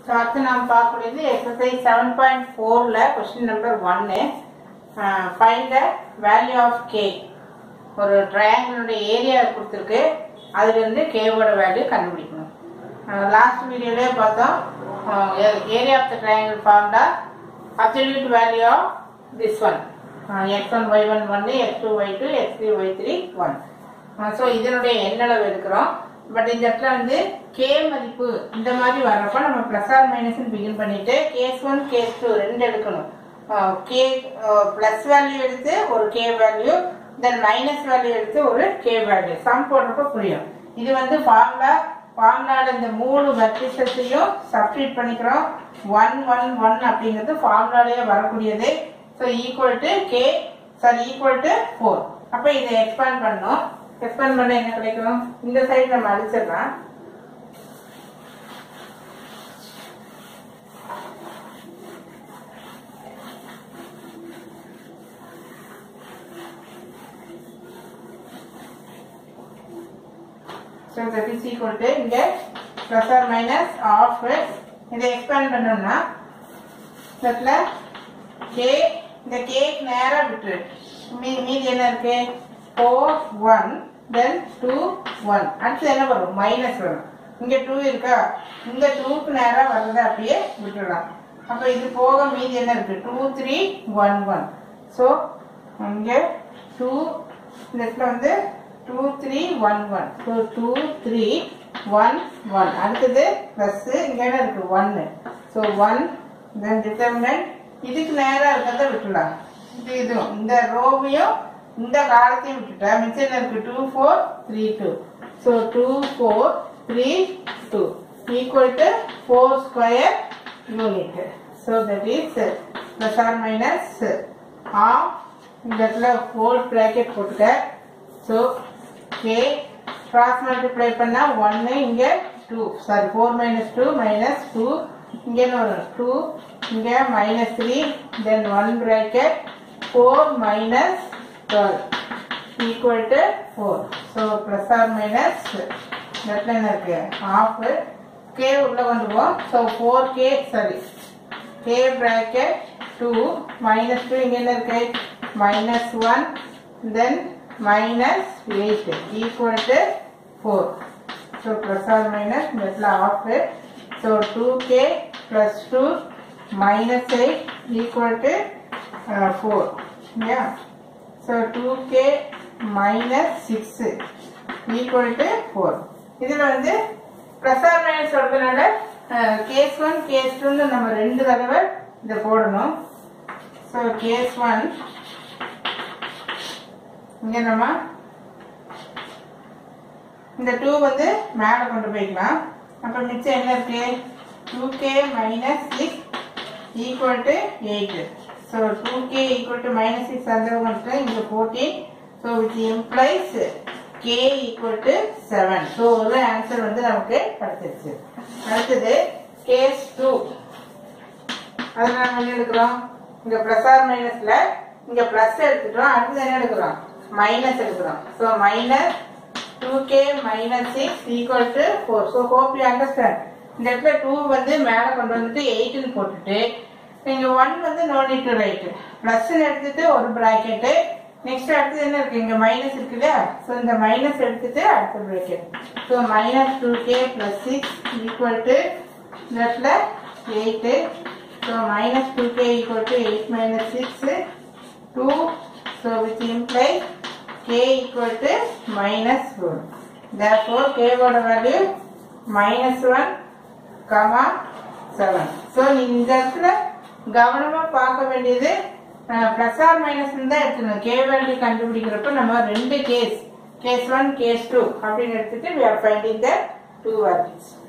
so அடுத்து நாம் பார்க்கக்கூடியது எக்ஸசைஸ் செவன் பாயிண்ட் ஃபோரில் கொஸ்டின் நம்பர் ஒன்னு find the value of k ஒரு ட்ரையாங்கிளுடைய ஏரியா கொடுத்துருக்கு அதுலேருந்து கேவோட வேல்யூ கண்டுபிடிக்கணும் லாஸ்ட் வீடியோலே பார்த்தோம் ஏரியா ஆஃப் த ட்ரையாங்கிள் ஃபார்ம்டா absolute value of this one x one y one one x two y two x three y three one so இதனுடைய எண்ணளவு எடுக்கிறோம் பட் இந்த இடத்துல வந்து கே மதிப்பு இந்த மாதிரி வர்றப்ப நம்ம பிளஸ் ஆர் மைனஸ் பிகின் பண்ணிட்டு கேஸ் ஒன் கேஸ் டூ ரெண்டு எடுக்கணும் கே பிளஸ் வேல்யூ எடுத்து ஒரு k value then minus value எடுத்து ஒரு கே வேல்யூ சம் போடுறப்ப புரியும் இது வந்து ஃபார்முலா ஃபார்முலால இந்த மூணு வெர்டிசஸையும் சப்ஸ்டியூட் பண்ணிக்கிறோம் ஒன் ஒன் ஒன் அப்படிங்கிறது ஃபார்முலாலேயே வரக்கூடியது so equal to k sorry equal to four அப்போ இதை எக்ஸ்பேண்ட் பண்ணோம் எக்ஸ்பேண்ட் பண்ண என்ன கிடைக்கும் இந்த சைடு நம்ம அடிச்சிடலாம் So that is equal to இங்க plus or minus of இதை expand பண்ணோம்னா இதுல k இந்த k நேரா விட்டுரு மீ- மீதி என்ன இருக்கு 4 1 then 2 1 அடுத்து என்ன வரும் மைனஸ் வரும் இங்க 2 இருக்கா இந்த 2 க்கு நேரா வர்றதை அப்படியே விட்டுடலாம் அப்ப இது போக மீதி என்ன இருக்கு 2 3 1 1 so இங்க 2 இந்த இடத்துல வந்து 2 3 1 1 so 2 3 1 1 அடுத்தது பிளஸ் இங்க என்ன இருக்கு 1 so 1 then determinant இதுக்கு நேரா இருக்கிறத விட்டுலாம் இது இதுவும் இந்த ரோவையும் இந்த காலத்தையும் விட்டுட்டா மிச்சம் என்ன இருக்கு 2 4 3 2 so 2 4 3 2 equal to 4 square unit so that is plus or minus half இந்த இடத்துல ஹோல் bracket போட்டுக்க ஸோ கே கிராஸ் மல்டிப்ளை பண்ணா ஒன்னு இங்க two sorry four minus two minus two இங்க என்ன வரும் டூ இங்க minus three then one bracket four minus twelve equal to four so plus or minus இடத்துல என்ன இருக்கு ஆஃப் கே உள்ள கொண்டு போவோம் so four k sorry k bracket 2 minus 2 இங்க என்ன இருக்கு minus 1 then minus 8 equal to 4 so plus or minus மெட்ல of so 2k plus 2 minus 8 equal to uh, 4 yeah so 2k minus 6 equal to 4 இதுல வந்து plus or minus சொல்றதுனால case one case டூன்னு நம்ம ரெண்டு தடவை இதை போடணும் ஸோ கேஸ் ஒன் இங்க நம்ம இந்த டூ வந்து மேலே கொண்டு போய்க்கலாம் அப்போ மிச்சம் என்ன இருக்கு two k minus six equal to eight so two k equal to minus six அந்த மட்டும் இங்கே fourteen so which implies k equal to seven so ஒரு ஆன்சர் வந்து நமக்கு கிடைச்சிருச்சு அடுத்தது கேஸ் டூ அதை நம்ம என்ன எடுக்கிறோம் இங்க பிளஸ் ஆர் மைனஸ்ல இங்க பிளஸ் எடுத்துட்டோம் அடுத்தது என்ன எடுக்கிறோம் மைனஸ் எடுக்கிறோம் so minus two k minus six equal to four so hope you understand இந்த இடத்துல டூ வந்து மேலே கொண்டு வந்துட்டு எயிட்னு போட்டுட்டு இங்க ஒன் வந்து no need to write plus எடுத்துட்டு ஒரு பிராக்கெட்டு நெக்ஸ்ட் அடுத்தது என்ன இருக்கு இங்க மைனஸ் இருக்கு இல்லையா ஸோ இந்த மைனஸ் எடுத்துட்டு அடுத்த bracket so minus two k plus six equal to இந்த இடத்துல eight so minus two k equal to eight minus six two so which imply k equal to minus one therefore கேவோட value minus one comma seven so இந்த இடத்துல கவனமா பார்க்க வேண்டியது plus or minus தான் எடுத்துக்கணும் கே வேல்யூ கண்டுபிடிக்கிறப்ப நம்ம ரெண்டு case case one case two அப்படின்னு எடுத்துட்டு we are finding the two values